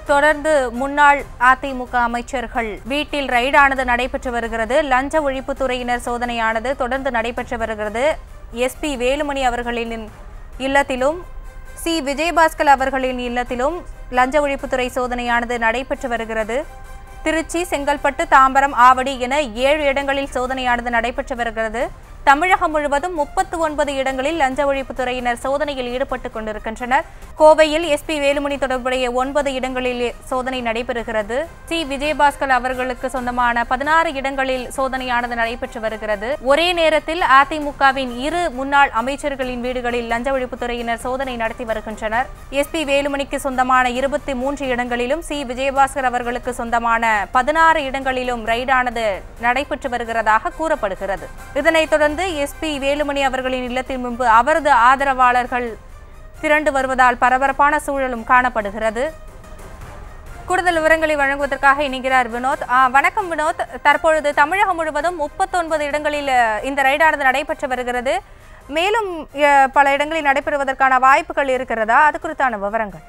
தொடர்ந்து முன்னாள் அதிமுக அமைச்சர்கள் வீட்டில் ரைடானது நடைபெற்று வருகிறது லஞ்ச ஒழிப்புத்துறையினர் சோதனையானது தொடர்ந்து நடைபெற்று வருகிறது எஸ்பி வேலுமணி அவர்களின் இல்லத்திலும் சி விஜயபாஸ்கர் அவர்களின் இல்லத்திலும் லஞ்ச ஒழிப்புத்துறை சோதனையானது நடைபெற்று வருகிறது திருச்சி செங்கல்பட்டு தாம்பரம் ஆவடி என ஏழு இடங்களில் சோதனையானது நடைபெற்று வருகிறது தமிழகம் முழுவதும் முப்பத்து ஒன்பது இடங்களில் லஞ்ச ஒழிப்புத்துறையினர் சோதனையில் ஈடுபட்டுக் கொண்டிருக்கின்றனர் கோவையில் எஸ்பி வேலுமணி தொடர்புடைய ஒன்பது இடங்களில் சோதனை நடைபெறுகிறது சி விஜயபாஸ்கர் அவர்களுக்கு சொந்தமான பதினாறு இடங்களில் சோதனையானது நடைபெற்று வருகிறது ஒரே நேரத்தில் அதிமுகவின் இரு முன்னாள் அமைச்சர்களின் வீடுகளில் லஞ்ச ஒழிப்புத்துறையினர் சோதனை நடத்தி வருகின்றனர் எஸ்பி வேலுமணிக்கு சொந்தமான இருபத்தி மூன்று இடங்களிலும் சி விஜயபாஸ்கர் அவர்களுக்கு சொந்தமான பதினாறு இடங்களிலும் ரைடானது நடைபெற்று வருகிறதாக கூறப்படுகிறது இதனைத் தொடர்ந்து எஸ்பி வேலுமணி அவர்களின் இல்லத்தின் முன்பு அவரது ஆதரவாளர்கள் திரண்டு வருவதால் பரபரப்பான சூழலும் காணப்படுகிறது கூடுதல் விவரங்களை வழங்குவதற்காக இணைகிறார் வினோத் ஆ, வணக்கம் வினோத் தற்பொழுது தமிழகம் முழுவதும் முப்பத்தொன்பது இடங்களில் அ, இந்த ரைடானது நடைபெற்று வருகிறது மேலும் அ, பல இடங்களில் நடைபெறுவதற்கான வாய்ப்புகள் இருக்கிறதா அது குறித்தான விவரங்கள்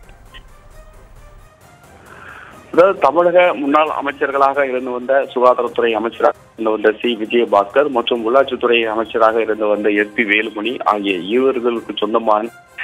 அதாவது தமிழக முன்னாள் அமைச்சர்களாக இருந்து வந்த சுகாதாரத்துறை அமைச்சராக இருந்து வந்த சி விஜயபாஸ்கர் மற்றும் உள்ளாட்சித்துறை அமைச்சராக இருந்து வந்த எஸ் பி வேலுமணி ஆகிய இருவர்களுக்கு சொந்தமான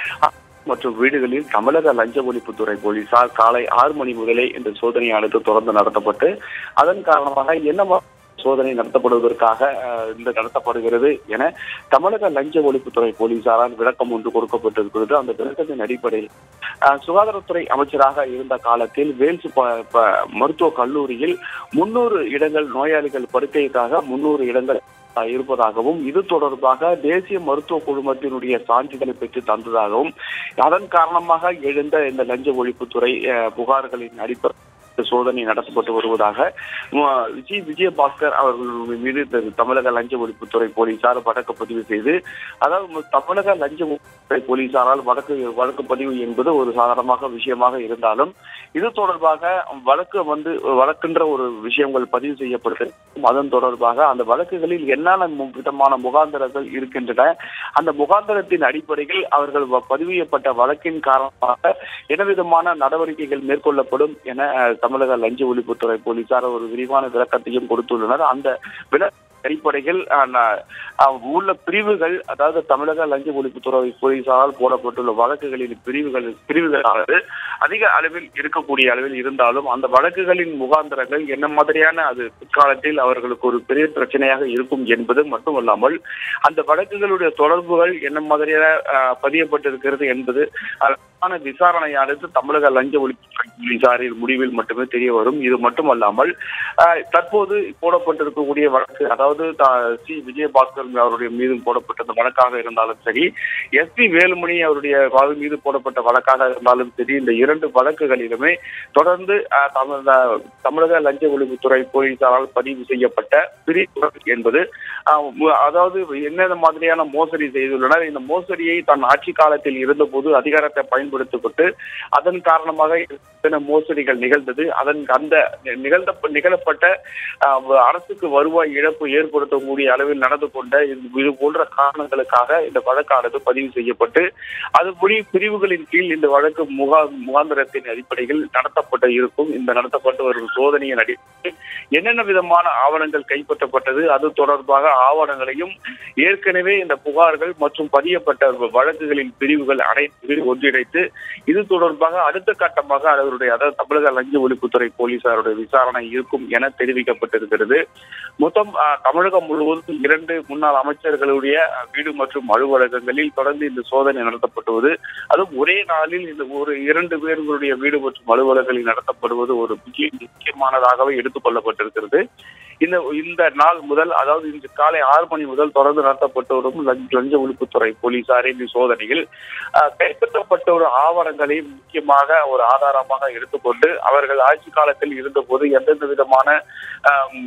மற்றும் வீடுகளில் தமிழக லஞ்ச ஒழிப்புத்துறை போலீசார் காலை ஆறு மணி முதலே இந்த சோதனையானது தொடர்ந்து நடத்தப்பட்டு அதன் காரணமாக என்ன மா- சோதனை நடத்தப்படுவதற்காக அஹ், இந்த நடத்தப்படுகிறது என தமிழக லஞ்ச ஒழிப்புத்துறை போலீசாரால் விளக்கம் ஒன்று கொடுக்கப்பட்டிருக்கிறது அந்த விளக்கத்தின் அடிப்படையில் அஹ், சுகாதாரத்துறை அமைச்சராக இருந்த காலத்தில் வேல்ஸ் ப- ப- மருத்துவக் கல்லூரியில் முன்னூறு இடங்கள் நோயாளிகள் படுக்கைக்காக முன்னூறு இடங்கள் அஹ், இருப்பதாகவும் இது தொடர்பாக தேசிய மருத்துவ குழுமத்தினுடைய சான்றிதழை பெற்று தந்ததாகவும் அதன் காரணமாக எழுந்த இந்த லஞ்ச ஒழிப்புத்துறை அஹ், புகார்களின் அடிப்படை சோதனை நடத்தப்பட்டு வருவதாக மு- ஜி விஜயபாஸ்கர் அவர்கள் மீது இந்த தமிழக லஞ்ச ஒழிப்புத்துறை போலீசார் வழக்கு பதிவு செய்து அதாவது மு- தமிழக லஞ்ச ஒழிப்புத்துறை போலீசாரால் வழக்கு வழக்கு பதிவு என்பது ஒரு சாதாரணமாக விஷயமாக இருந்தாலும் இது தொடர்பாக வழக்கு வந்து வழக்குன்ற ஒரு விஷயங்கள் பதிவு செய்யப்படுது அதன் தொடர்பாக அந்த வழக்குகளில் என்னென்ன மு- விதமான முகாந்திரங்கள் இருக்கின்றன அந்த முகாந்திரத்தின் அடிப்படையில் அவர்கள் வ- பதிவு செய்யப்பட்ட வழக்கின் காரணமாக என்ன விதமான நடவடிக்கைகள் மேற்கொள்ளப்படும் என அஹ், தமிழக லஞ்ச ஒழிப்புத்துறை போலீசார் ஒரு விரிவான விளக்கத்தையும் கொடுத்துள்ளனர் அந்த விளக்க அடிப்படையில் அஹ், ந- அஹ், உள்ள பிரிவுகள் அதாவது தமிழக லஞ்ச ஒழிப்புத்துறை போலீசாரால் போடப்பட்டுள்ள வழக்குகளின் பிரிவுகள் பிரிவுகளானது அதிக அளவில் இருக்கக்கூடிய அளவில் இருந்தாலும் அந்த வழக்குகளின் முகாந்திரங்கள் என்ன மாதிரியான அது பிற்காலத்தில் அவர்களுக்கு ஒரு பெரிய பிரச்சனையாக இருக்கும் என்பது மட்டுமல்லாமல் அந்த வழக்குகளுடைய தொடர்புகள் என்ன மாதிரியான அஹ், பதியப்பட்டிருக்கிறது என்பது அதற்கான விசாரணையானது தமிழக லஞ்ச ஒழிப்புத்துறை போலீசாரின் முடிவில் மட்டுமே தெரிய வரும் இது மட்டுமல்லாமல் அஹ், தற்போது போடப்பட்டிருக்கக்கூடிய வழக்கு அதாவது த- சி விஜயபாஸ்கர் அவருடைய மீது போடப்பட்ட அந்த வழக்காக இருந்தாலும் சரி எஸ் பி வேலுமணி அவருடைய வாழ் மீது போடப்பட்ட வழக்காக இருந்தாலும் சரி இந்த இரண்டு வழக்குகளிலுமே தொடர்ந்து அஹ், தமிழக தமிழக லஞ்ச ஒழிப்புத்துறை போலீசாரால் பதிவு செய்யப்பட்ட பிரிவுகள் என்பது அஹ், மு- அதாவது என்னென்ன மாதிரியான மோசடி செய்துள்ளனர் இந்த மோசடியை தன் ஆட்சி காலத்தில் இருந்தபோது அதிகாரத்தை பயன்படுத்தப்பட்டு அதன் காரணமாக எத்தனை மோசடிகள் நிகழ்ந்தது அதன் அந்த நிகழ்ந்த நிகழப்பட்ட அஹ், அரசுக்கு வருவாய் இழப்பு ஏற்படுத்தக்கூடிய அளவில் நடந்து கொண்ட இது இது போன்ற காரணங்களுக்காக இந்த வழக்கானது பதிவு செய்யப்பட்டு அதுபடி பிரிவுகளின் கீழ் இந்த வழக்கு முகா முகாந்திரத்தின் அடிப்படையில் நடத்தப்பட்டு இருக்கும் இந்த நடத்தப்பட்டு வரும் சோதனையின் அடிப்படையில் என்னென்ன விதமான ஆவணங்கள் கைப்பற்றப்பட்டது அது தொடர்பாக ஆவணங்களையும் ஏற்கனவே இந்த புகார்கள் மற்றும் பதியப்பட்ட வழக்குகளின் பிரிவுகள் அனைத்து ஒன்றிணைத்து இது தொடர்பாக அடுத்த கட்டமாக அவருடைய அதாவது தமிழக லஞ்ச ஒழிப்புத்துறை போலீசாருடைய விசாரணை இருக்கும் என தெரிவிக்கப்பட்டிருக்கிறது மொத்தம் அஹ், தமிழகம் முழுவதும் இரண்டு முன்னாள் அமைச்சர்களுடைய அஹ், வீடு மற்றும் அலுவலகங்களில் தொடர்ந்து இந்த சோதனை நடத்தப்படுவது அதுவும் ஒரே நாளில் இந்த ஒரு இரண்டு பேர்களுடைய வீடு மற்றும் அலுவலகங்களில் நடத்தப்படுவது ஒரு முக்கிய முக்கியமானதாகவே எடுத்துக் கொள்ளப்பட்டிருக்கிறது இந்த இந்த நாள் முதல் அதாவது இன்று காலை ஆறு மணி முதல் தொடர்ந்து நடத்தப்பட்டு வரும் லஞ்ச லஞ்ச ஒழிப்புத்துறை போலீசாரின் சோதனையில் அஹ், கைப்பற்றப்பட்ட ஒரு ஆவணங்களை முக்கியமாக ஒரு ஆதாரமாக எடுத்துக்கொண்டு அவர்கள் ஆட்சி காலத்தில் இருந்தபோது எந்தெந்த விதமான ஆம்,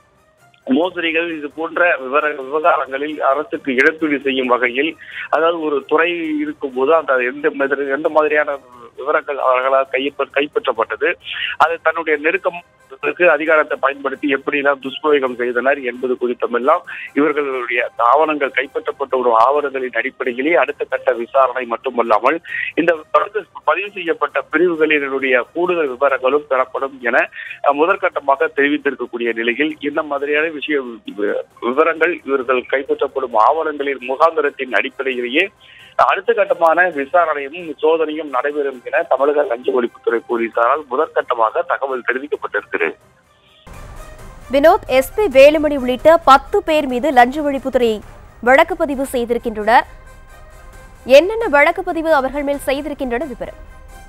மோசடிகள் இது போன்ற விவர விவகாரங்களில் அரசுக்கு இழப்பீடு செய்யும் வகையில் அதாவது ஒரு துறை இருக்கும்போது அந்த எந்த மாதிரி எந்த மாதிரியான விவரங்கள் அவர்களால் கைப்ப கைப்பற்றப்பட்டது அது தன்னுடைய நெருக்கம் அதிகாரத்தை பயன்படுத்தி எப்படியெல்லாம் துஷ்பிரயோகம் செய்தனர் என்பது குறித்தமெல்லாம் இவர்களுடைய ஆவணங்கள் கைப்பற்றப்பட்ட ஒரு ஆவணங்களின் அடிப்படையிலே அடுத்த கட்ட விசாரணை மட்டுமல்லாமல் இந்த வழக்கு பதிவு செய்யப்பட்ட பிரிவுகளினுடைய கூடுதல் விவரங்களும் பெறப்படும் என அஹ், முதற்கட்டமாக தெரிவித்திருக்கக்கூடிய நிலையில் இந்த மாதிரியான விஷய வி- விவரங்கள் இவர்கள் கைப்பற்றப்படும் ஆவணங்களின் முகாந்திரத்தின் அடிப்படையிலேயே அடுத்த கட்டமான விசாரணையும் சோதனையும் நடைபெறும் என தமிழக லஞ்ச ஒழிப்புத்துறை போலீசாரால் முதற்கட்டமாக தகவல் தெரிவிக்கப்பட்டிருக்கிறது வினோத் எஸ்பி வேலுமணி உள்ளிட்ட பத்து பேர் மீது லஞ்ச ஒழிப்புத்துறை வழக்கு பதிவு செய்திருக்கின்றனர் என்னென்ன வழக்கு பதிவு அவர்கள் மேல் செய்திருக்கின்றன விவரம்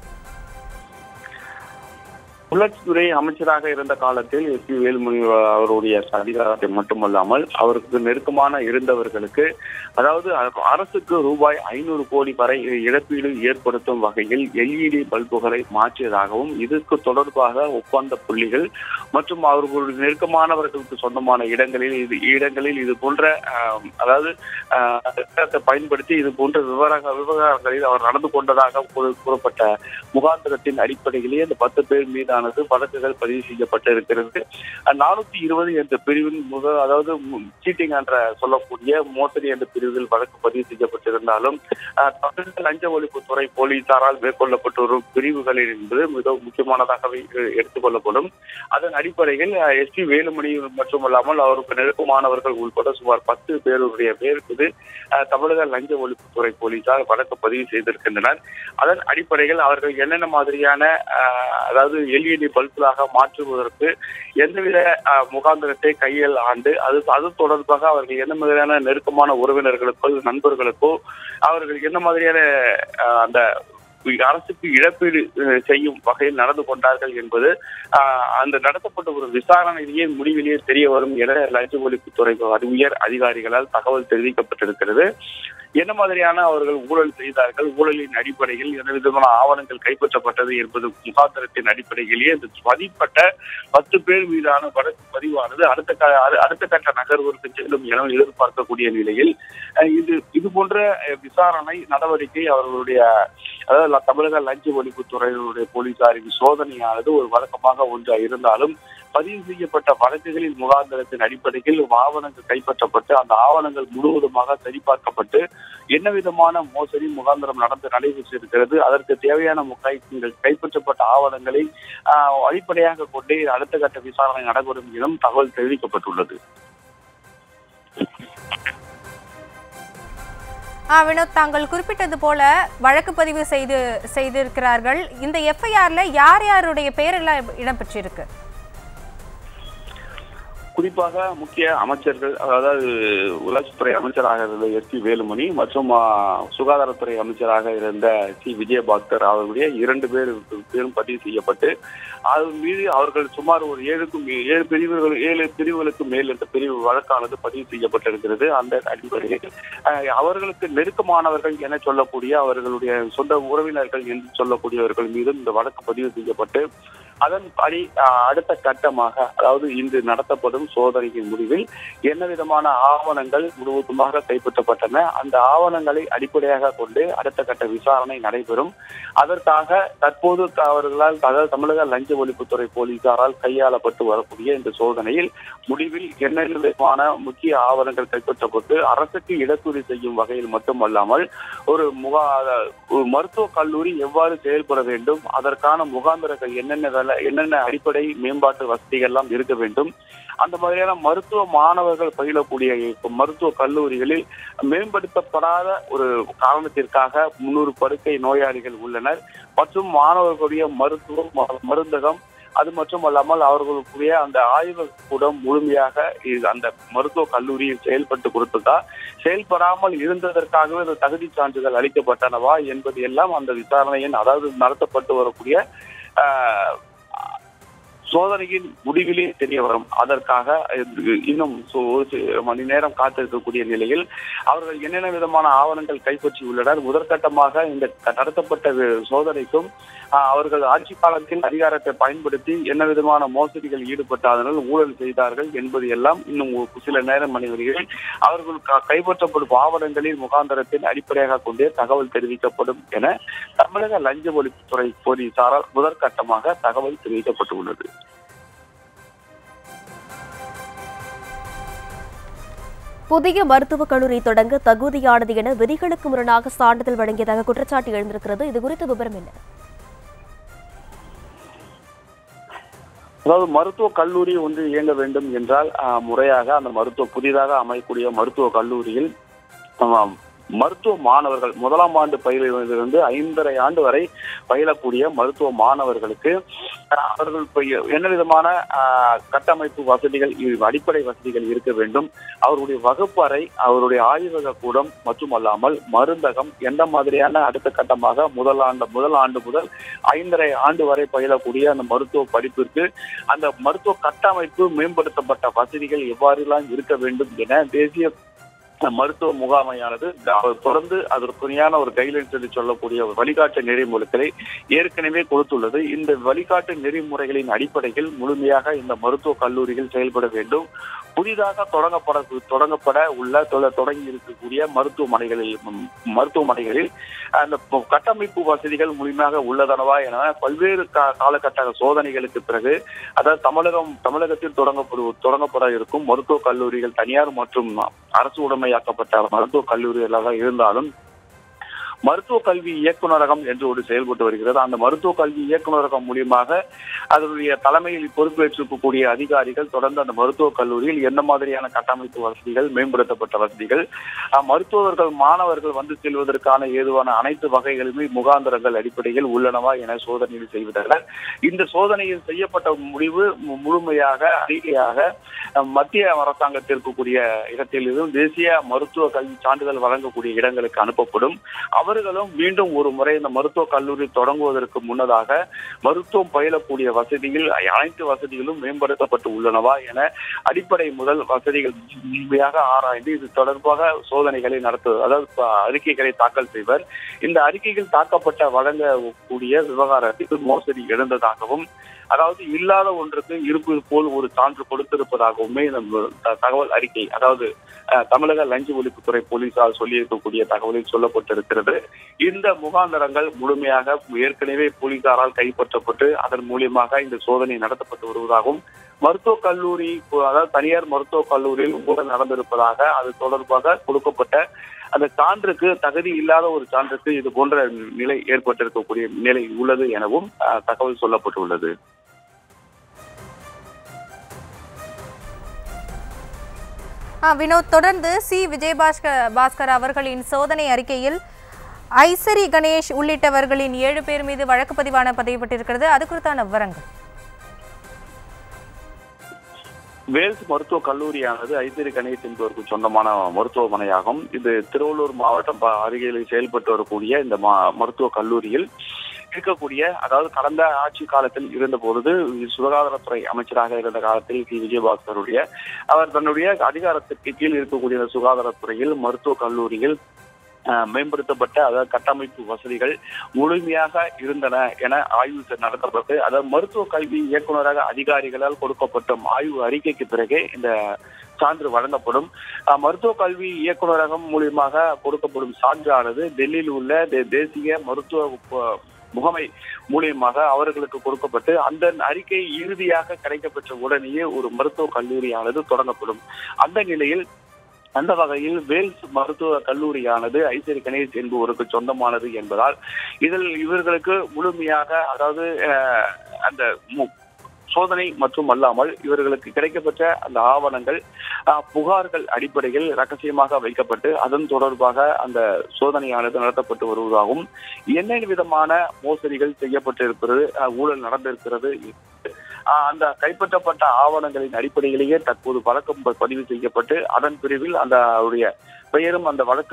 உள்ளாட்சித்துறை அமைச்சராக இருந்த காலத்தில் எஸ் பி வேலுமணி அவருடைய அதிகாரத்தை மட்டுமல்லாமல் அவருக்கு நெருக்கமான இருந்தவர்களுக்கு அதாவது அ- அரசுக்கு ரூபாய் ஐநூறு கோடி வரை இழப்பீடு ஏற்படுத்தும் வகையில் எல்இடி பல்புகளை மாற்றியதாகவும் இதற்கு தொடர்பாக ஒப்பந்த புள்ளிகள் மற்றும் அவர்களுடைய நெருக்கமானவர்களுக்கு சொந்தமான இடங்களில் இது இடங்களில் இது போன்ற ஆம், அதாவது ஆ, திட்டத்தை பயன்படுத்தி இது போன்ற விவர விவகாரங்களில் அவர் நடந்து கொண்டதாக கூற- கூறப்பட்ட முகாந்திரத்தின் அடிப்படையிலேயே இந்த பத்து பேர் மீதானது வழக்குகள் பதிவு செய்யப்பட்டிருக்கிறது நானூத்தி இருபது என்ற பிரிவின் முதல் அதாவது சீட்டிங் என்ற சொல்லக்கூடிய மோசடி என்ற பிரிவில் வழக்கு பதிவு செய்யப்பட்டிருந்தாலும் அஹ், தமிழக லஞ்ச ஒழிப்புத்துறை போலீசாரால் மேற்கொள்ளப்பட்டு வரும் பிரிவுகளில் என்பது மிகவும் முக்கியமானதாகவே அஹ், எடுத்துக்கொள்ளப்படும் அதன் அடிப்படையில் எஸ் பி வேலுமணி மட்டுமல்லாமல் அவருக்கு நெருக்கமானவர்கள் உட்பட சுமார் பத்து பேருடைய பேர் மீது அஹ், தமிழக லஞ்ச ஒழிப்புத்துறை போலீசார் வழக்கு பதிவு செய்திருக்கின்றனர் அதன் அடிப்படையில் அவர்கள் என்னென்ன மாதிரியான அஹ், அதாவது எல்இடி பல்புகளாக மாற்றுவதற்கு எந்தவித அஹ், முகாந்திரத்தை கையில் ஆண்டு அது அது தொடர்பாக அவர்கள் என்ன மாதிரியான நெருக்கமான உறவினர்களுக்கோ நண்பர்களுக்கோ அவர்கள் என்ன மாதிரியான அஹ், அந்த அரசுக்கு இழப்பீடு அஹ், செய்யும் வகையில் நடந்து கொண்டார்கள் என்பது ஆஹ், அந்த நடத்தப்பட்ட ஒரு விசாரணையிலேயே முடிவிலேயே தெரிய வரும் என லஞ்ச ஒழிப்புத்துறை உயர் அதிகாரிகளால் தகவல் தெரிவிக்கப்பட்டிருக்கிறது என்ன மாதிரியான அவர்கள் ஊழல் செய்தார்கள் ஊழலின் அடிப்படையில் என்ன விதமான ஆவணங்கள் கைப்பற்றப்பட்டது என்பது முகாந்திரத்தின் அடிப்படையிலேயே இந்த பதிப்பட்ட பத்து பேர் மீதான வழக்கு பதிவானது அடுத்த க- அடு- அடுத்த கட்ட நகர்வுக்கு செல்லும் என எதிர்பார்க்கக்கூடிய நிலையில் அஹ், இது இது போன்ற அஹ், விசாரணை நடவடிக்கை அவர்களுடைய அதாவது ல- தமிழக லஞ்ச ஒழிப்புத்துறையினுடைய போலீசாரின் சோதனையானது ஒரு வழக்கமாக ஒன்றா இருந்தாலும் பதிவு செய்யப்பட்ட வழக்குகளின் முகாந்திரத்தின் அடிப்படையில் ஆவணங்கள் கைப்பற்றப்பட்டு அந்த ஆவணங்கள் முழுவதுமாக சரிபார்க்கப்பட்டு என்ன விதமான மோசடி முகாந்திரம் நடந்து நடைபெற்றிருக்கிறது அதற்கு தேவையான முகை- கைப்பற்றப்பட்ட ஆவணங்களை ஆஹ், அடிப்படையாக கொண்டே அடுத்த கட்ட விசாரணை நடைபெறும் எனும் தகவல் தெரிவிக்கப்பட்டுள்ளது ஆ வினோத் தாங்கள் குறிப்பிட்டது போல வழக்கு பதிவு செய்து செய்திருக்கிறார்கள் இந்த எஃப்ஐஆர்ல யார் யாருடைய பெயரெல்லாம் இடம்பெற்றிருக்கு குறிப்பாக முக்கிய அமைச்சர்கள் அதாவது உள்ளாட்சித்துறை அமைச்சராக இருந்த எஸ் பி வேலுமணி மற்றும் ஆ, சுகாதாரத்துறை அமைச்சராக இருந்த சி விஜயபாஸ்கர் அவர்களுடைய இரண்டு பேர் பேரும் பதிவு செய்யப்பட்டு அது மீது அவர்கள் சுமார் ஒரு ஏழுக்கும் மே- ஏழு பிரிவுகள் ஏழு பிரிவுகளுக்கு மேல் இந்த பிரிவு வழக்கானது பதிவு செய்யப்பட்டிருக்கிறது அந்த அடிப்படையில் அஹ், அவர்களுக்கு நெருக்கமானவர்கள் என சொல்லக்கூடிய அவர்களுடைய சொந்த உறவினர்கள் என்று சொல்லக்கூடியவர்கள் மீதும் இந்த வழக்கு பதிவு செய்யப்பட்டு அதன் படி அஹ், அடுத்த கட்டமாக அதாவது இன்று நடத்தப்படும் சோதனையின் முடிவில் என்ன விதமான ஆவணங்கள் முழுவதுமாக கைப்பற்றப்பட்டன அந்த ஆவணங்களை அடிப்படையாக கொண்டு அடுத்த கட்ட விசாரணை நடைபெறும் அதற்காக தற்போது அவர்களால் அதாவது தமிழக லஞ்ச ஒழிப்புத்துறை போலீசாரால் கையாளப்பட்டு வரக்கூடிய இந்த சோதனையில் முடிவில் என்ன விதமான முக்கிய ஆவணங்கள் கைப்பற்றப்பட்டு அரசுக்கு இழப்பீடு செய்யும் வகையில் மட்டுமல்லாமல் ஒரு முகா ஒரு மருத்துவக் கல்லூரி எவ்வாறு செயல்பட வேண்டும் அதற்கான முகாந்திரங்கள் என்னென்ன வேலை என்னென்ன அடிப்படை மேம்பாட்டு வசதிகள் எல்லாம் இருக்க வேண்டும் அந்த மாதிரியான மருத்துவ மாணவர்கள் பயிலக்கூடிய மருத்துவ கல்லூரிகளில் மேம்படுத்தப்படாத ஒரு காரணத்திற்காக முன்னூறு படுக்கை நோயாளிகள் உள்ளனர் மற்றும் மாணவர்களுடைய மருத்துவம் ம- மருந்தகம் அது மட்டுமல்லாமல் அவர்களுக்குரிய அந்த ஆய்வக்கூடம் முழுமையாக இது- அந்த மருத்துவ கல்லூரியில் செயல்பட்டு கொடுத்ததா செயல்படாமல் இருந்ததற்காகவே அந்த தகுதி சான்றிதழ் அளிக்கப்பட்டனவா என்பது எல்லாம் அந்த விசாரணையின் அதாவது நடத்தப்பட்டு வரக்கூடிய ஆஹ், சோதனையின் முடிவிலே தெரிய வரும் அதற்காக இது இன்னும் சு- ஒரு சில மணி நேரம் காத்திருக்கக்கூடிய நிலையில் அவர்கள் என்னென்ன விதமான ஆவணங்கள் கைப்பற்றியுள்ளனர் முதற்கட்டமாக இந்த க- நடத்தப்பட்ட வி- சோதனைக்கும் ஆஹ், அவர்கள் ஆட்சி காலத்தில் அதிகாரத்தை பயன்படுத்தி என்ன விதமான மோசடிகள் ஈடுபட்டார்கள் ஊழல் செய்தார்கள் என்பது எல்லாம் இன்னும் ஒரு சில நேரம் மணி வரையில் அவர்கள் க- கைப்பற்றப்படும் ஆவணங்களின் முகாந்தரத்தின் அடிப்படையாக கொண்டே தகவல் தெரிவிக்கப்படும் என தமிழக லஞ்ச ஒழிப்புத்துறை போலீசாரால் முதற்கட்டமாக தகவல் தெரிவிக்கப்பட்டுள்ளது புதிய மருத்துவக் கல்லூரி தொடங்க தகுதியானது என விதிகளுக்கு முரணாக சான்றிதழ் வழங்கியதாக குற்றச்சாட்டு எழுந்திருக்கிறது இது குறித்த விவரம் என்ன அதாவது மருத்துவ கல்லூரி ஒன்று இயங்க வேண்டும் என்றால் ஆஹ், முறையாக அந்த மருத்துவ புதிதாக அமையக்கூடிய மருத்துவ கல்லூரியில் ஆமாம், மருத்துவ மாணவர்கள் முதலாம் ஆண்டு பயிலிருந்து ஐந்தரை ஆண்டு வரை பயிலக்கூடிய மருத்துவ மாணவர்களுக்கு ஆஹ், அவர்கள் இப்ப என்ன விதமான ஆஹ், கட்டமைப்பு வசதிகள் இ- அடிப்படை வசதிகள் இருக்க வேண்டும் அவருடைய வகுப்பு அறை அவருடைய ஆய்வக கூடம் மட்டுமல்லாமல் மருந்தகம் எந்த மாதிரியான அடுத்த கட்டமாக முதல் ஆண்டு முதல் ஆண்டு முதல் ஐந்தரை ஆண்டு வரை பயிலக்கூடிய அந்த மருத்துவ படிப்பிற்கு அந்த மருத்துவ கட்டமைப்பு மேம்படுத்தப்பட்ட வசதிகள் எவ்வாறெல்லாம் இருக்க வேண்டும் என தேசிய மருத்துவ முகாமையானது அவர் தொடர்ந்து அதற்குரியான ஒரு கைட்லைன்ஸ் என்று சொல்லக்கூடிய ஒரு வழிகாட்டு நெறிமுறைகளை ஏற்கனவே கொடுத்துள்ளது இந்த வழிகாட்டு நெறிமுறைகளின் அடிப்படையில் முழுமையாக இந்த மருத்துவ கல்லூரிகள் செயல்பட வேண்டும் புதிதாக தொடங்கப்பட தொடங்கப்பட உள்ள தொ- தொடங்கி இருக்கக்கூடிய மருத்துவமனைகளில் ம், மருத்துவமனைகளில் அந்த ப- கட்டமைப்பு வசதிகள் முழுமையாக உள்ளதனவா என பல்வேறு கா- காலகட்ட சோதனைகளுக்கு பிறகு அதாவது தமிழகம் தமிழகத்தில் தொடங்கப்படு தொடங்கப்பட இருக்கும் மருத்துவக் கல்லூரிகள் தனியார் மற்றும் அரசு உடைமையாக்கப்பட்ட மருத்துவக் கல்லூரிகளாக இருந்தாலும் மருத்துவ கல்வி இயக்குநரகம் என்று ஒரு செயல்பட்டு வருகிறது அந்த மருத்துவ கல்வி இயக்குநரகம் மூலியமாக அதனுடைய தலைமையில் பொறுப்பேற்றிருக்கக்கூடிய அதிகாரிகள் தொடர்ந்து அந்த மருத்துவக் கல்லூரியில் என்ன மாதிரியான கட்டமைப்பு வசதிகள் மேம்படுத்தப்பட்ட வசதிகள் அஹ், மருத்துவர்கள் மாணவர்கள் வந்து செல்வதற்கான ஏதுவான அனைத்து வகைகளுமே முகாந்திரங்கள் அடிப்படையில் உள்ளனவா என சோதனையில் செய்வதனர் இந்த சோதனையில் செய்யப்பட்ட முடிவு மு- முழுமையாக அறிக்கையாக அஹ், மத்திய அரசாங்கத்திற்கு கூடிய இடத்திலிருந்து தேசிய மருத்துவ கல்வி சான்றிதழ் வழங்கக்கூடிய இடங்களுக்கு அனுப்பப்படும் அவர்களும் மீண்டும் ஒரு முறை இந்த மருத்துவ கல்லூரி தொடங்குவதற்கு முன்னதாக மருத்துவம் பயிலக்கூடிய வசதியில் அனைத்து வசதிகளும் மேம்படுத்தப்பட்டு உள்ளனவா என அடிப்படை முதல் வசதிகள் முழுமையாக ஆராய்ந்து இது தொடர்பாக சோதனைகளை நடத்துவது அதாவது ப- அறிக்கைகளை தாக்கல் செய்வர் இந்த அறிக்கைகள் தாக்கப்பட்ட வழங்கக்கூடிய விவகாரத்தில் மோசடி எழுந்ததாகவும் அதாவது இல்லாத ஒன்றுக்கு இருப்பது போல் ஒரு சான்று கொடுத்திருப்பதாகவுமே இந்த த- தகவல் அறிக்கை அதாவது அஹ், தமிழக லஞ்ச ஒழிப்புத்துறை போலீசார் சொல்லியிருக்கக்கூடிய தகவலில் சொல்லப்பட்டிருக்கிறது இந்த முகாந்தரங்கள் முழுமையாக ஏற்கனவே போலீசாரால் கைப்பற்றப்பட்டு அதன் மூலியமாக இந்த சோதனை நடத்தப்பட்டு வருவதாகவும் மருத்துவக் கல்லூரி அதாவது தனியார் மருத்துவக் கல்லூரியில் ஊழல் நடந்திருப்பதாக அது தொடர்பாக கொடுக்கப்பட்ட அந்த சான்றுக்கு தகுதி இல்லாத ஒரு சான்றுக்கு இது போன்ற நிலை ஏற்பட்டிருக்கக்கூடிய நிலை உள்ளது எனவும் அஹ், தகவல் சொல்லப்பட்டுள்ளது ஆ, வினோத் தொடர்ந்து சி விஜயபாஸ்கர் பாஸ்கர் அவர்களின் சோதனை அறிக்கையில் ஐசரி கணேஷ் உள்ளிட்டவர்களின் ஏழு பேர் மீது வழக்கு பதிவான பதியப்பட்டிருக்கிறது அது குறித்தான விவரங்கள் வேல்ஸ் மருத்துவக் கல்லூரியானது ஐத்திரி கணேஷ் என்பவருக்கு சொந்தமான மருத்துவமனையாகும் இது திருவள்ளூர் மாவட்டம் ப- அருகில் செயல்பட்டு வரக்கூடிய இந்த மா- மருத்துவக் கல்லூரியில் இருக்கக்கூடிய அதாவது கடந்த ஆட்சி காலத்தில் இருந்த பொழுது சுகாதாரத்துறை அமைச்சராக இருந்த காலத்தில் சி விஜயபாஸ்கருடைய அவர் தன்னுடைய அதிகாரத்திற்கு கீழ் இருக்கக்கூடிய இந்த சுகாதாரத்துறையில் மருத்துவக் கல்லூரியில் அஹ், மேம்படுத்தப்பட்ட அதாவது கட்டமைப்பு வசதிகள் முழுமையாக இருந்தன என ஆய்வு செ- நடத்தப்பட்டு அதாவது மருத்துவ கல்வி இயக்குநரக அதிகாரிகளால் கொடுக்கப்பட்ட ஆய்வு அறிக்கைக்கு பிறகே இந்த சான்று வழங்கப்படும் அஹ், மருத்துவ கல்வி இயக்குநரகம் மூலியமாக கொடுக்கப்படும் சான்றானது டெல்லியில் உள்ள தே- தேசிய மருத்துவ உப்ப- முகமை மூலியமாக அவர்களுக்கு கொடுக்கப்பட்டு அந்த அறிக்கை இறுதியாக கிடைக்கப்பெற்ற உடனேயே ஒரு மருத்துவ கல்லூரியானது தொடங்கப்படும் அந்த நிலையில் அந்த வகையில் வேல்ஸ் மருத்துவ கல்லூரியானது ஐசரி கணேஷ் என்பவருக்கு சொந்தமானது என்பதால் இதில் இவர்களுக்கு முழுமையாக அதாவது அஹ், அந்த மு- சோதனை மற்றும் அல்லாமல் இவர்களுக்கு கிடைக்கப்பெற்ற அந்த ஆவணங்கள் அஹ், புகார்கள் அடிப்படையில் ரகசியமாக வைக்கப்பட்டு அதன் தொடர்பாக அந்த சோதனையானது நடத்தப்பட்டு வருவதாகவும் என்னென்ன விதமான மோசடிகள் செய்யப்பட்டிருக்கிறது அஹ், ஊழல் நடந்திருக்கிறது அஹ், அந்த கைப்பற்றப்பட்ட ஆவணங்களின் அடிப்படையிலேயே தற்போது வழக்கம் ப- பதிவு செய்யப்பட்டு அதன் பிரிவில் அந்த அவருடைய பெயரும் அந்த வழக்கில்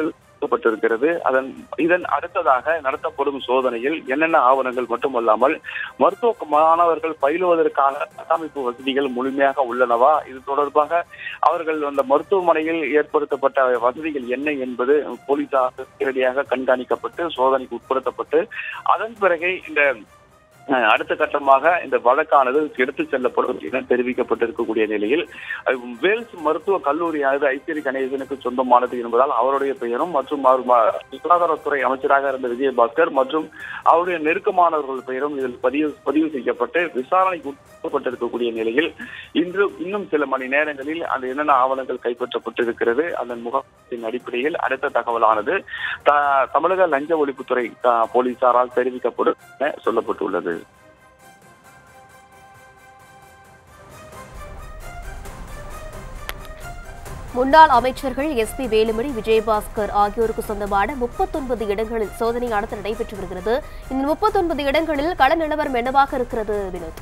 நடத்தப்பட்டிருக்கிறது அதன் இதன் அடுத்ததாக நடத்தப்படும் சோதனையில் என்னென்ன ஆவணங்கள் மட்டுமல்லாமல் மருத்துவ மாணவர்கள் பயிலுவதற்கான கட்டமைப்பு வசதிகள் முழுமையாக உள்ளனவா இது தொடர்பாக அவர்கள் அந்த மருத்துவமனையில் ஏற்படுத்தப்பட்ட வசதிகள் என்ன என்பது போலீசார் நேரடியாக கண்காணிக்கப்பட்டு சோதனைக்கு உட்படுத்தப்பட்டு அதன் பிறகு இந்த அஹ், அடுத்த கட்டமாக இந்த வழக்கானது எடுத்துச் செல்லப்படும் என தெரிவிக்கப்பட்டிருக்கக்கூடிய நிலையில் அஹ், வேல்ஸ் மருத்துவ கல்லூரியானது ஐசிறி கணேசனுக்கு சொந்தமானது என்பதால் அவருடைய பெயரும் மற்றும் அவர் ம- சுகாதாரத்துறை அமைச்சராக இருந்த விஜயபாஸ்கர் மற்றும் அவருடைய நெருக்கமானவர்கள் பெயரும் இதில் பதிவு பதிவு செய்யப்பட்டு விசாரணைக்கு உட்பட்டிருக்கக்கூடிய நிலையில் இன்று இன்னும் சில மணி நேரங்களில் அந்த என்னென்ன ஆவணங்கள் கைப்பற்றப்பட்டிருக்கிறது அதன் முகத்தின் அடிப்படையில் அடுத்த தகவலானது த- தமிழக லஞ்ச ஒழிப்புத்துறை அஹ், போலீசாரால் தெரிவிக்கப்படும் என சொல்லப்பட்டுள்ளது முன்னாள் அமைச்சர்கள் எஸ்பி வேலுமணி விஜயபாஸ்கர் ஆகியோருக்கு சொந்தமான முப்பத்தொன்பது இடங்களில் சோதனை நடத்த நடைபெற்று வருகிறது இந்த முப்பத்தொன்பது இடங்களில் கள நிலவரம் என்னவாக இருக்கிறது வினோத்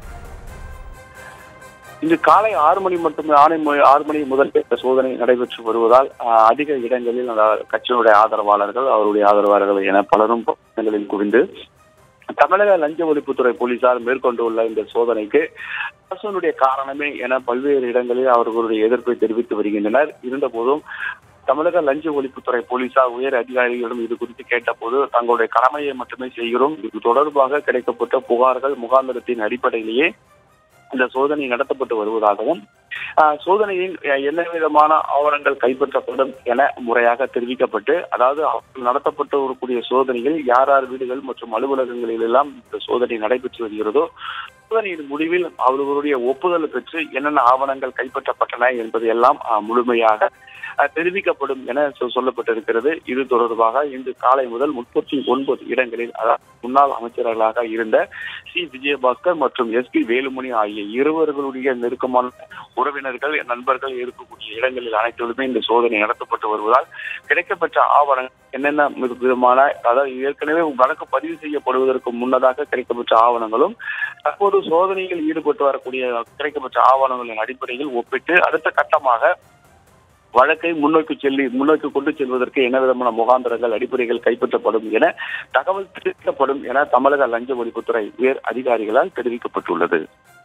இன்று காலை ஆறு மணி மட்டும் ஆணை மு- ஆறு மணி முதல் இந்த சோதனை நடைபெற்று வருவதால் அஹ், அதிக இடங்களில் அந்த கட்சியினுடைய ஆதரவாளர்கள் அவருடைய ஆதரவாளர்கள் என பலரும் இடங்களில் குவிந்து தமிழக லஞ்ச ஒழிப்புத்துறை போலீசார் மேற்கொண்டுள்ள இந்த சோதனைக்கு அரசனுடைய காரணமே என பல்வேறு இடங்களில் அவர்களுடைய எதிர்ப்பை தெரிவித்து வருகின்றனர் இருந்தபோதும் தமிழக லஞ்ச ஒழிப்புத்துறை போலீசார் உயர் அதிகாரிகளிடம் இது குறித்து கேட்டபோது தங்களுடைய கடமையை மட்டுமே செய்கிறோம் இது தொடர்பாக கிடைக்கப்பட்ட புகார்கள் முகாந்திரத்தின் அடிப்படையிலேயே இந்த சோதனை நடத்தப்பட்டு வருவதாகவும் ஆஹ், சோதனையில் அஹ், என்ன விதமான ஆவணங்கள் கைப்பற்றப்படும் என முறையாக தெரிவிக்கப்பட்டு அதாவது அவர்கள் நடத்தப்பட்டு வரக்கூடிய சோதனையில் யார் யார் வீடுகள் மற்றும் அலுவலகங்களில் எல்லாம் இந்த சோதனை நடைபெற்று வருகிறதோ சோதனையின் முடிவில் அவர்களுடைய ஒப்புதல் பெற்று என்னென்ன ஆவணங்கள் கைப்பற்றப்பட்டன என்பது எல்லாம் ஆஹ், முழுமையாக ஆஹ், தெரிவிக்கப்படும் என சொ- சொல்லப்பட்டிருக்கிறது இது தொடர்பாக இன்று காலை முதல் முப்பத்தி ஒன்பது இடங்களில் அதாவது முன்னாள் அமைச்சர்களாக இருந்த சி விஜயபாஸ்கர் மற்றும் எஸ் பி வேலுமணி ஆகிய இருவர்களுடைய நெருக்கமான உறவினர்கள் நண்பர்கள் இருக்கக்கூடிய இடங்களில் அனைத்திலுமே இந்த சோதனை நடத்தப்பட்டு வருவதால் கிடைக்கப்பெற்ற ஆவணங்கள் என்னென்ன வித- விதமான அதாவது ஏற்கனவே வழக்கு பதிவு செய்யப்படுவதற்கு முன்னதாக கிடைக்கப்பெற்ற ஆவணங்களும் தற்போது சோதனையில் ஈடுபட்டு வரக்கூடிய கிடைக்கப்பெற்ற ஆவணங்களின் அடிப்படையில் ஒப்பிட்டு அடுத்த கட்டமாக வழக்கை முன்னோக்கி செல்லி முன்னோக்கி கொண்டு செல்வதற்கு என்ன விதமான முகாந்திரங்கள் அடிப்படைகள் கைப்பற்றப்படும் என தகவல் தெரிவிக்கப்படும் என தமிழக லஞ்ச ஒழிப்புத்துறை உயர் அதிகாரிகளால் தெரிவிக்கப்பட்டுள்ளது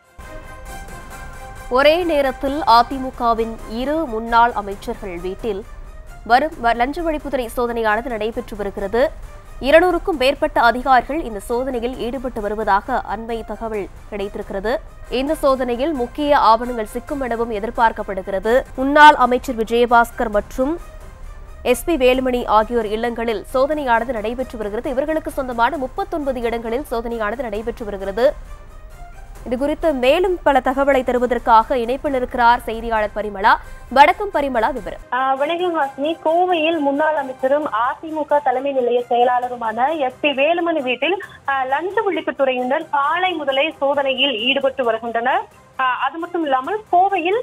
ஒரே நேரத்தில் அதிமுகவின் இரு முன்னாள் அமைச்சர்கள் வீட்டில் வரும் வ- லஞ்ச ஒழிப்புத்துறை சோதனையானது நடைபெற்று வருகிறது இருநூறுக்கும் மேற்பட்ட அதிகாரிகள் இந்த சோதனையில் ஈடுபட்டு வருவதாக அண்மை தகவல் கிடைத்திருக்கிறது இந்த சோதனையில் முக்கிய ஆவணங்கள் சிக்கும் எனவும் எதிர்பார்க்கப்படுகிறது முன்னாள் அமைச்சர் விஜயபாஸ்கர் மற்றும் எஸ்பி வேலுமணி ஆகியோர் இல்லங்களில் சோதனையானது நடைபெற்று வருகிறது இவர்களுக்கு சொந்தமான முப்பத்தொன்பது இடங்களில் சோதனையானது நடைபெற்று வருகிறது இது குறித்து மேலும் பல தகவலை தருவதற்காக இணைப்பில் இருக்கிறார் செய்தியாளர் பரிமளா வணக்கம் பரிமளா விவரம் ஆஹ் வணக்கம் ஹாசினி கோவையில் முன்னாள் அமைச்சரும் அதிமுக தலைமை நிலைய செயலாளருமான எஸ் பி வேலுமணி வீட்டில் ஆஹ் லஞ்ச ஒழிப்புத்துறையினர் காலை முதலே சோதனையில் ஈடுபட்டு வருகின்றனர் ஆஹ் அது மட்டும் இல்லாமல் கோவையில்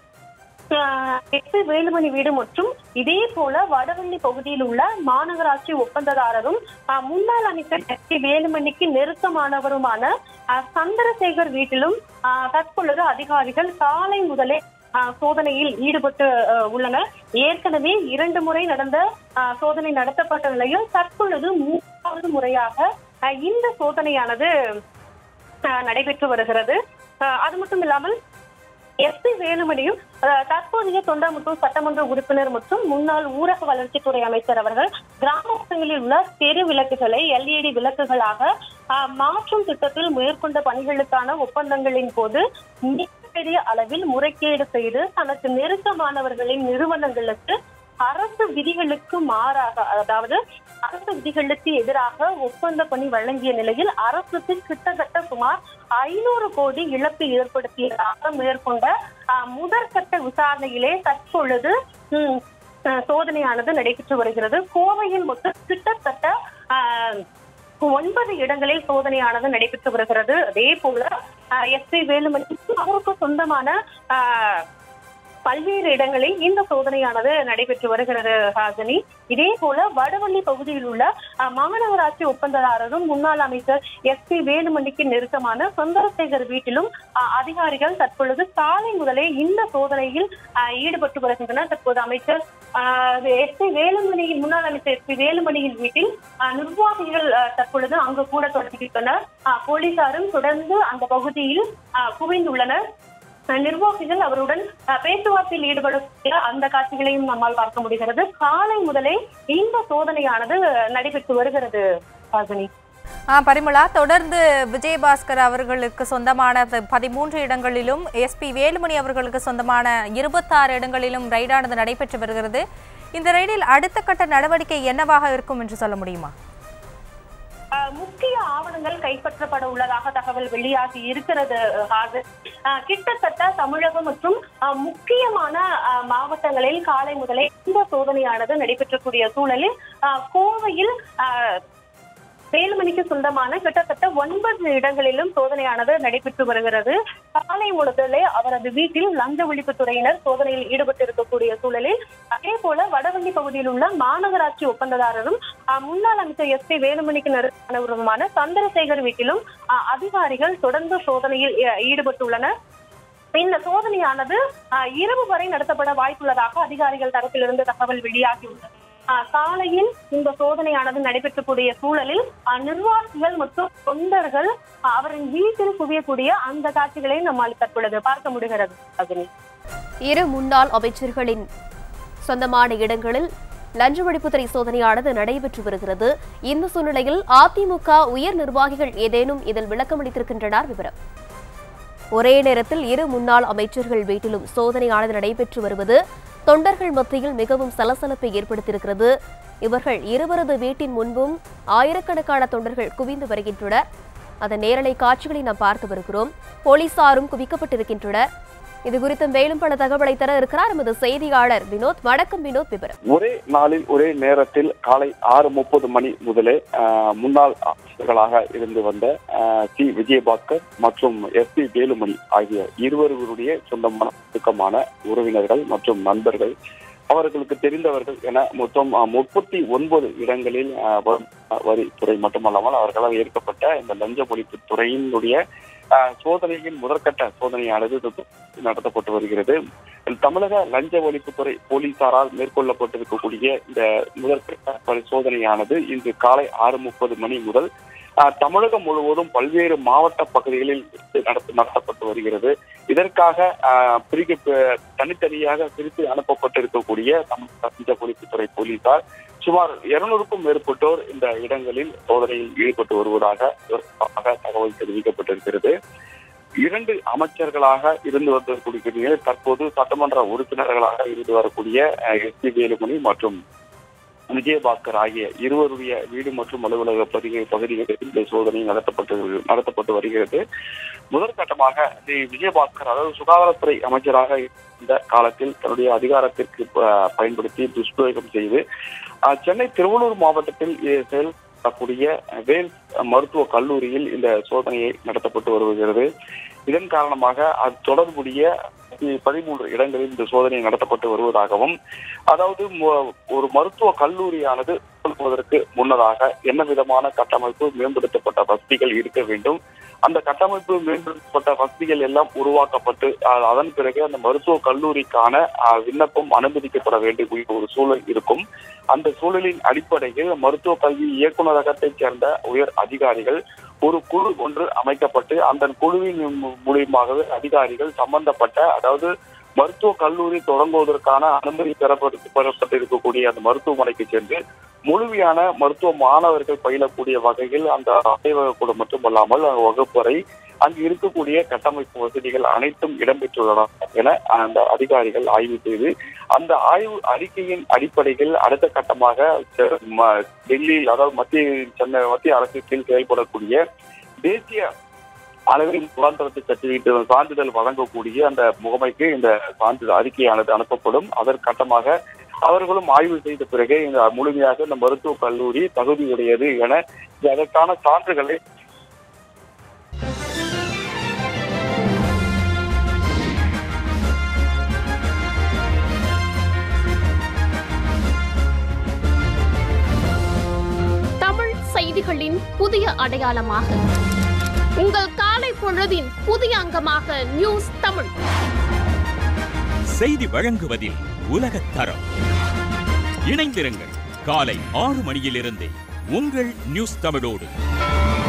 எஸ் பி வேலுமணி வீடு மற்றும் இதே போல வடவள்ளி பகுதியில் உள்ள மாநகராட்சி ஒப்பந்ததாரரும் ஆஹ் முன்னாள் அமைச்சர் எஸ் பி வேலுமணிக்கு நெருக்கமானவருமான ஆஹ் சந்திரசேகர் வீட்டிலும் ஆஹ் தற்பொழுது அதிகாரிகள் காலை முதலே ஆஹ் சோதனையில் ஈடுபட்டு ஆஹ் உள்ளனர் ஏற்கனவே இரண்டு முறை நடந்த ஆஹ் சோதனை நடத்தப்பட்ட நிலையில் தற்பொழுது மூன்றாவது முறையாக ஆஹ் இந்த சோதனையானது ஆஹ் நடைபெற்று வருகிறது ஆஹ் அது மட்டும் இல்லாமல் எஸ் பி வேலுமணியும் ஆஹ் தற்போதைய தொண்டாமுத்தூர் சட்டமன்ற உறுப்பினர் மற்றும் முன்னாள் ஊரக வளர்ச்சித்துறை அமைச்சர் அவர்கள் கிராமப்புறங்களில் உள்ள தெரு விளக்குகளை எல்இடி விளக்குகளாக ஆஹ் மாற்றும் திட்டத்தில் மேற்கொண்ட பணிகளுக்கான ஒப்பந்தங்களின் போது மிகப்பெரிய அளவில் முறைகேடு செய்து தனக்கு நெருக்கமானவர்களின் நிறுவனங்களுக்கு அரசு விதிகளுக்கு மாறாக அதாவது அரசு விதிகளுக்கு எதிராக ஒப்பந்த பணி வழங்கிய நிலையில் அரசுக்கு கிட்டத்தட்ட சுமார் ஐநூறு கோடி இழப்பு ஏற்படுத்தியதாக மேற்கொண்ட ஆஹ், முதற்கட்ட விசாரணையிலே தற்பொழுது ம், ஆஹ், சோதனையானது நடைபெற்று வருகிறது கோவையில் மொத்தம் கிட்டத்தட்ட ஆஹ், ஒன்பது இடங்களில் சோதனையானது நடைபெற்று வருகிறது அதே போல எஸ் பி வேலுமணி அவருக்கு சொந்தமான ஆஹ், பல்வேறு இடங்களில் இந்த சோதனையானது நடைபெற்று வருகிறது ஹாசினி இதே போல வடவள்ளி பகுதியில் உள்ள அஹ், மாநகராட்சி ஒப்பந்ததாரரும் முன்னாள் அமைச்சர் எஸ் பி வேலுமணிக்கு நெருக்கமான சுந்தரசேகர் வீட்டிலும் அஹ், அதிகாரிகள் தற்பொழுது காலை முதலே இந்த சோதனையில் அஹ், ஈடுபட்டு வருகின்றனர் தற்போது அமைச்சர் எஸ் பி வேலுமணியின் முன்னாள் அமைச்சர் எஸ் பி வேலுமணியின் வீட்டில் அஹ், நிர்வாகிகள் அஹ், தற்பொழுது அங்கு கூட தொடங்கிவிட்டனர் அஹ், போலீசாரும் தொடர்ந்து அந்த பகுதியில் அஹ், குவிந்துள்ளனர் அஹ், நிர்வாகிகள் அவருடன் அஹ், பேச்சுவார்த்தையில் ஈடுபடக்கூடிய அந்த காட்சிகளையும் நம்மால் பார்க்க முடிகிறது காலை முதலே இந்த சோதனையானது நடைபெற்று வருகிறது ஹாசினி ஆ பரிமளா தொடர்ந்து விஜயபாஸ்கர் அவர்களுக்கு சொந்தமான ப- பதிமூன்று இடங்களிலும் எஸ்பி வேலுமணி அவர்களுக்கு சொந்தமான இருபத்தாறு இடங்களிலும் ரைடானது நடைபெற்று வருகிறது இந்த ரைடில் அடுத்த கட்ட நடவடிக்கை என்னவாக இருக்கும் என்று சொல்ல முடியுமா அஹ் முக்கிய ஆவணங்கள் கைப்பற்றப்பட உள்ளதாக தகவல் வெளியாகி இருக்கிறது ஹாசன் அஹ் கிட்டத்தட்ட தமிழகம் மற்றும் அஹ், முக்கியமான அஹ், மாவட்டங்களில் காலை முதலே இந்த சோதனையானது நடைபெற்றக்கூடிய சூழலில் அஹ், கோவையில் அஹ், வேலுமணிக்கு சொந்தமான கிட்டத்தட்ட ஒன்பது இடங்களிலும் சோதனையானது நடைபெற்று வருகிறது காலை முதலே அவரது வீட்டில் லஞ்ச ஒழிப்புத்துறையினர் சோதனையில் ஈடுபட்டு இருக்கக்கூடிய சூழலில் அதே போல வடவள்ளி பகுதியில் உள்ள மாநகராட்சி ஒப்பந்ததாரரும் அஹ், முன்னாள் அமைச்சர் எஸ் பி வேலுமணிக்கு நெருக்கமானவருமான சந்திரசேகர் வீட்டிலும் அஹ், அதிகாரிகள் தொடர்ந்து சோதனையில் ஈ- ஈடுபட்டுள்ளனர் இந்த சோதனையானது அஹ், இரவு வரை நடத்தப்பட வாய்ப்புள்ளதாக அதிகாரிகள் தரப்பிலிருந்து தகவல் வெளியாகியுள்ளது அஹ், காலையில் இந்த சோதனையானது நடைபெற்றக்கூடிய சூழலில் அஹ், நிர்வாகிகள் மற்றும் தொண்டர்கள் அஹ், அவரின் வீட்டில் குவியக்கூடிய அந்த காட்சிகளை நம்மால் தற்பொழுது பார்க்க முடிகிறது அக்னி இரு முன்னாள் அமைச்சர்களின் சொந்தமான இடங்களில் லஞ்ச ஒழிப்புத்துறை சோதனையானது நடைபெற்று வருகிறது இந்த சூழ்நிலையில் அதிமுக உயர் நிர்வாகிகள் ஏதேனும் இதில் விளக்கமளித்திருக்கின்றனர் விவரம் ஒரே நேரத்தில் இரு முன்னாள் அமைச்சர்கள் வீட்டிலும் சோதனையானது நடைபெற்று வருவது தொண்டர்கள் மத்தியில் மிகவும் சலசலப்பை ஏற்படுத்தியிருக்கிறது இவர்கள் இருவரது வீட்டின் முன்பும் ஆயிரக்கணக்கான தொண்டர்கள் குவிந்து வருகின்றனர் அதன் நேரலை காட்சிகளை நாம் பார்த்து வருகிறோம் போலீசாரும் குவிக்கப்பட்டிருக்கின்றனர் இது குறித்து மேலும் பல தகவலை தர இருக்கிறார் எமது செய்தியாளர் வினோத் வணக்கம் வினோத் விவரம் ஒரே நாளில் ஒரே நேரத்தில் காலை ஆறு முப்பது மணி முதலே ஆஹ், முன்னாள் அமைச்சர்களாக இருந்து வந்த ஆஹ், சி விஜயபாஸ்கர் மற்றும் எஸ் பி வேலுமணி ஆகிய இருவருடைய சொந்தமான நெருக்கமான உறவினர்கள் மற்றும் நண்பர்கள் அவர்களுக்கு தெரிந்தவர்கள் என மொத்தம் முப்பத்தி ஒன்பது இடங்களில் ஆஹ், வ- வரித்துறை மட்டுமல்லாமல் அவர்களால் ஏற்கப்பட்ட இந்த லஞ்ச ஒழிப்பு துறையினுடைய ஆஹ், சோதனையின் முதற்கட்ட சோதனையானது இது நடத்தப்பட்டு வருகிறது தமிழக லஞ்ச ஒழிப்புத்துறை போலீசாரால் மேற்கொள்ளப்பட்டிருக்கக்கூடிய இந்த முதற்கட்ட பரிசோதனையானது இன்று காலை ஆறு முப்பது மணி முதல் ஆஹ், தமிழகம் முழுவதும் பல்வேறு மாவட்ட பகுதிகளில் நடத்த நடத்தப்பட்டு வருகிறது இதற்காக ஆஹ், பிரிக்க ப- தனித்தனியாக பிரித்து அனுப்பப்பட்டிருக்கக்கூடிய தமிழக லஞ்ச ஒழிப்புத்துறை போலீசார் சுமார் இருநூறுக்கும் மேற்பட்டோர் இந்த இடங்களில் சோதனையில் ஈடுபட்டு வருவதாக இதற்காக தகவல் தெரிவிக்கப்பட்டிருக்கிறது இரண்டு அமைச்சர்களாக இருந்து வரக்கூடிய தற்போது சட்டமன்ற உறுப்பினர்களாக இருந்து வரக்கூடிய எஸ் பி வேலுமணி மற்றும் விஜயபாஸ்கர் ஆகிய இருவருடைய வீடு மற்றும் அலுவலக பகுதி பகுதிகளில் இந்த சோதனை நடத்தப்பட்டு நடத்தப்பட்டு வருகிறது முதற்கட்டமாக தி விஜயபாஸ்கர் அதாவது சுகாதாரத்துறை அமைச்சராக இருந்த காலத்தில் தன்னுடைய அதிகாரத்திற்கு ப- பயன்படுத்தி துஷ்பிரயோகம் செய்து அஹ், சென்னை திருவள்ளூர் மாவட்டத்தில் இ- செயல்படக்கூடிய வேல்ஸ் மருத்துவ கல்லூரியில் இந்த சோதனையை நடத்தப்பட்டு வருகிறது இதன் காரணமாக அது தொடர்புடைய பதிமூன்று இடங்களில் இந்த சோதனை நடத்தப்பட்டு வருவதாகவும் அதாவது மு- ஒரு மருத்துவ கல்லூரியானது தொடங்குவதற்கு முன்னதாக என்ன விதமான கட்டமைப்பு மேம்படுத்தப்பட்ட வசதிகள் இருக்க வேண்டும் அந்த கட்டமைப்பு மேம்படுத்தப்பட்ட வசதிகள் எல்லாம் உருவாக்கப்பட்டு அஹ், அதன் பிறகு அந்த மருத்துவ கல்லூரிக்கான அஹ், விண்ணப்பம் அனுமதிக்கப்பட வேண்டிய ஒரு சூழல் இருக்கும் அந்த சூழலின் அடிப்படையில் மருத்துவ கல்வி இயக்குநரகத்தைச் சேர்ந்த உயர் அதிகாரிகள் ஒரு குழு ஒன்று அமைக்கப்பட்டு அந்த குழுவின் மூ- மூலியமாகவே அதிகாரிகள் சம்பந்தப்பட்ட அதாவது மருத்துவ கல்லூரி தொடங்குவதற்கான அனுமதி பெறப்பட்டு பெறப்பட்டிருக்கக்கூடிய அந்த மருத்துவமனைக்கு சென்று முழுமையான மருத்துவ மாணவர்கள் பயிலக்கூடிய வகையில் அந்த ஆய்வக கூட மட்டுமல்லாமல் அந்த வகுப்பறை அங்கு இருக்கக்கூடிய கட்டமைப்பு வசதிகள் அனைத்தும் இடம்பெற்றுள்ளன என அந்த அதிகாரிகள் ஆய்வு செய்து அந்த ஆய்வு அறிக்கையின் அடிப்படையில் அடுத்த கட்டமாக செ- ம- டெல்லியில் அதாவது மத்திய சென்னை மத்திய அரசு கீழ் செயல்படக்கூடிய தேசிய அளவில் சுகாதாரத்தை சர்டிபிகேட் சான்றிதழ் வழங்கக்கூடிய அந்த முகமைக்கு இந்த சான்றிதழ் அறிக்கையானது அனுப்பப்படும் அதற்கட்டமாக அவர்களும் ஆய்வு செய்த பிறகு இந்த முழுமையாக இந்த மருத்துவக் கல்லூரி தகுதியுடையது என அதற்கான சான்றுகளை புதிய அடையாளமாக உங்கள் காலை பொழுதின் புதிய அங்கமாக நியூஸ் தமிழ் செய்தி வழங்குவதில் உலகத் தரம் இணைந்திருங்கள் காலை ஆறு மணியிலிருந்தே உங்கள் நியூஸ் தமிழோடு